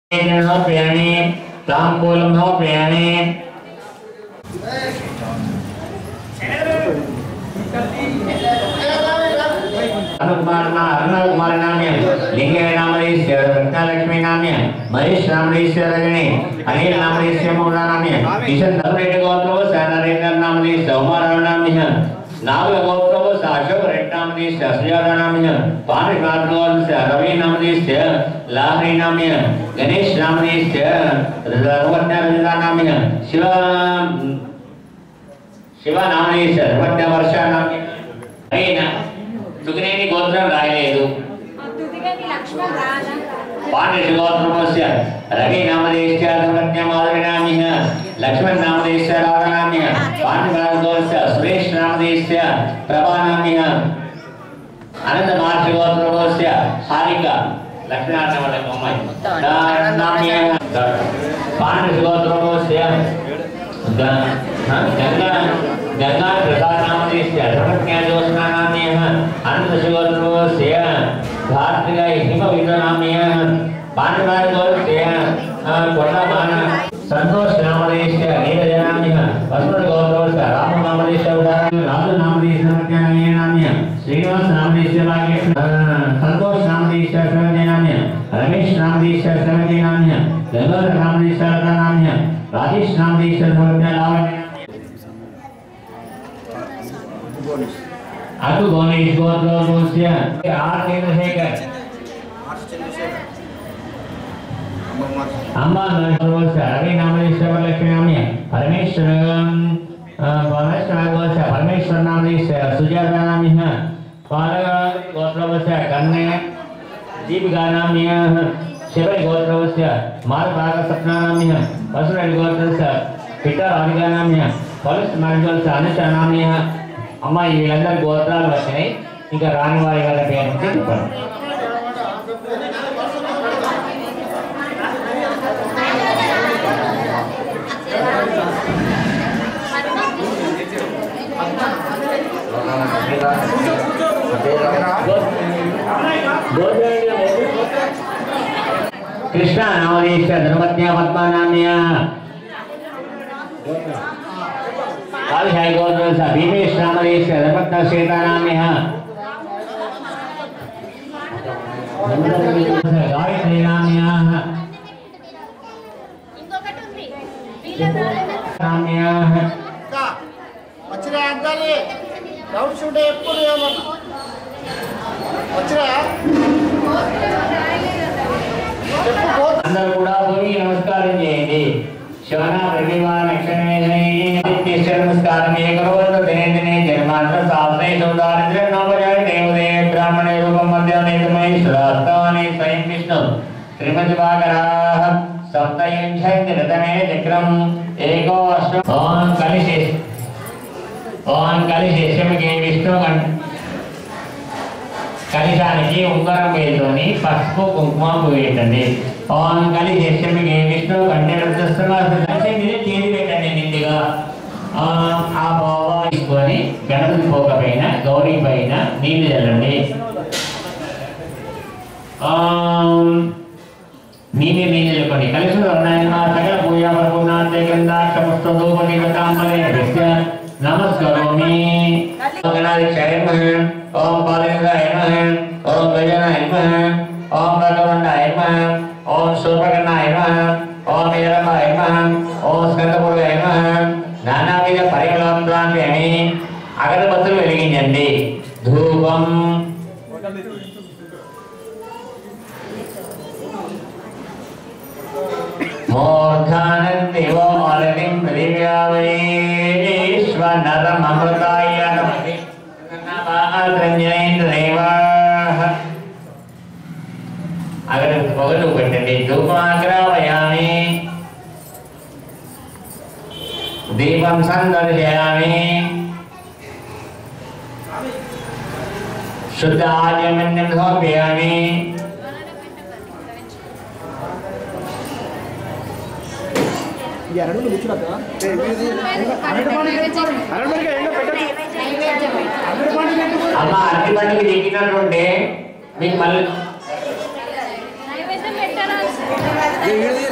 సమర్పయామి తాంబూలం సమర్పయామి అరుణకుమారనామ్యం లింగయ నామదేశ్య రత్నలక్ష్మీ నామ్యం మహేష్ నామదేశ్వరగణి అనిల్ నామదేశ్య మౌలానామ్యం కిషన్ దమరెడ్డి గోత్రవ నరేంద్ర నామదేశ్య ఉమారావు నామ్యం నాగుల గోత్రవ అశోక్ రెడ్డి నామదేశ్య సుజాత నామ్యం పాని గోత్రవ రవి నామదేశ్య లాహరి నామ్యం గణేష్ నామదేశ్య రవజ్ఞ నామ్యం శివ శివ నామదేశ్య రవజ్ఞ వర్ష నామ్యం అయినా దుగ్నేని గోత్రం రాయలేదు తుదిగని లక్ష్మణ రాజ పాండ్య గోత్రమస్య రవి నామదేశ్య ధర్మజ్ఞ మాధవినామ్య లక్ష్మణ్ నామదేశ్య రాధనామ్య పాండ్య గోత్రస్య సురేష్ నామదేశ్య ప్రభానామ్య అనంత మహర్షి గోత్రమస్య హారిక లక్ష్మీనారాయణ వాళ్ళ అమ్మాయి నామ్య పాండ్య గోత్రమస్య గంగా గంగా ప్రసాద్ నామదేశ్య ధర్మజ్ఞ జ్యోత్స్నా నామ్య అనంత శివోత్రమస్య ధాత్రిక హిమ విద్వనామ్య పాండవాయ కొండమాన సంతోష్ నామదేశ్య నీరజనామ్య వసుమతి గౌరవస్య రామ నామదేశ్య రాజు నామదేశ్య నామ్య శ్రీనివాస్ నామదేశ్య భాగ్యకృష్ణ సంతోష్ నామదేశ్య శివజనామ్య రమేష్ నామదేశ్య శివజనామ్య గంగాధర నామదేశ్య నామ్య రాజేష్ నామదేశ్య ధర్మజ్ఞ లావణ్య అటు గోనేష్ గోత్రోస్య ఆర్ చంద్రశేఖర్ అమ్మ నరసింహస్య రవి నామదేశ్వర లక్ష్మీ నామ్య పరమేశ్వర పరమేశ్వర పరమేశ్వర నామదేశ్య సుజాత నామ్య పాలగ గోత్రవస్య కన్య దీపికా నామ్య శివరి గోత్రవస్య మారపాక సప్నానామ్య వసురెడ్డి గోత్రస్య పిట్ట రాధికా నామ్య పలుస్ మరణ్యోత్సవ అనుష నామ్య అమ్మ వీళ్ళందరి గోత్రాలు వచ్చినాయి ఇంకా రాని వారి వాళ్ళ పేరు నుంచి చెప్పండి కృష్ణ నామదేశ ధర్మజ్ఞ పద్మనామ్య కాళిశాయి గోత్రస్య భీమేష్ నామదేశ ధర్మజ్ఞ సీతానామ్య గాయత్రి నామ్య ఇంకొకటి ఉంది వీళ్ళ నామ్య వచ్చినా అందాలి డౌట్స్ ఉంటే ఎప్పుడు ఏమన్నా వచ్చినా చెప్పు పోతా అందరూ కూడా భూమి నమస్కారం చేయండి శివన ప్రతిభ నక్షత్ర నమస్కారం ఏ కరోతు దినే దినే జన్మాంత సాధనే సౌదారిద్ర నవజాయ దేవదే బ్రాహ్మణ రూపం మధ్యాహ్నమై శ్రాస్తాని స్వయం విష్ణు శ్రీమతి భాగరాహ సప్తయుంశంతి రతమే చక్రం ఏకో అష్టం ఓం కలిశే ఓం కలిశేషమికి విష్ణు కంఠ కలిశానికి ఉంగరం వేసుకొని పసుపు కుంకుమ వేయండి ఓం కలి శిష్యమికి విష్ణు కంటే కలిసి మీద చేతి పెట్టండి నిండుగా ఆ ఆ బావ తీసుకొని గణపతి పోక పైన గౌరీ పైన నీళ్లు చల్లండి ఓం నీవే నీళ్ళు చల్లుకోండి కలిసి ఉన్నాయి ఆ సకల పూజా పరిపూర్ణాంతే గంధాక్ష పుస్తోపతి గతాంబలే విద్య నమస్కరోమి గణాది క్షయమః ఓం పాలేంద్రాయ నమః ఓం గజానాయ నమః ఓం భగవంతాయ నమః ఓం శూర్పకర్ణాయ నమః ఓం వీరమాయ నమః ఓం స్కందపురుగాయ నమః నానావిధ పరిమళాన్ని అని అగరబత్తులు వెలిగించండి ధూపం మూర్ధానందివో మరతిం పృథివ్యావైశ్వనరమృతాయ నమః సంజయేంద్రదేవాః అక్కడ పొగలు పెట్టండి ధూపాగ్రావయామి దీపం సందర్శయామి శుద్ధ ఆర్యమన్యం సమర్పయామి ఈ అరడుగులు కూర్చున్నా కదా అమ్మ అరటి పండుగ చెక్కినట్టుంటే మీకు మళ్ళీ నైవేద్యం పెట్టారా ఈడ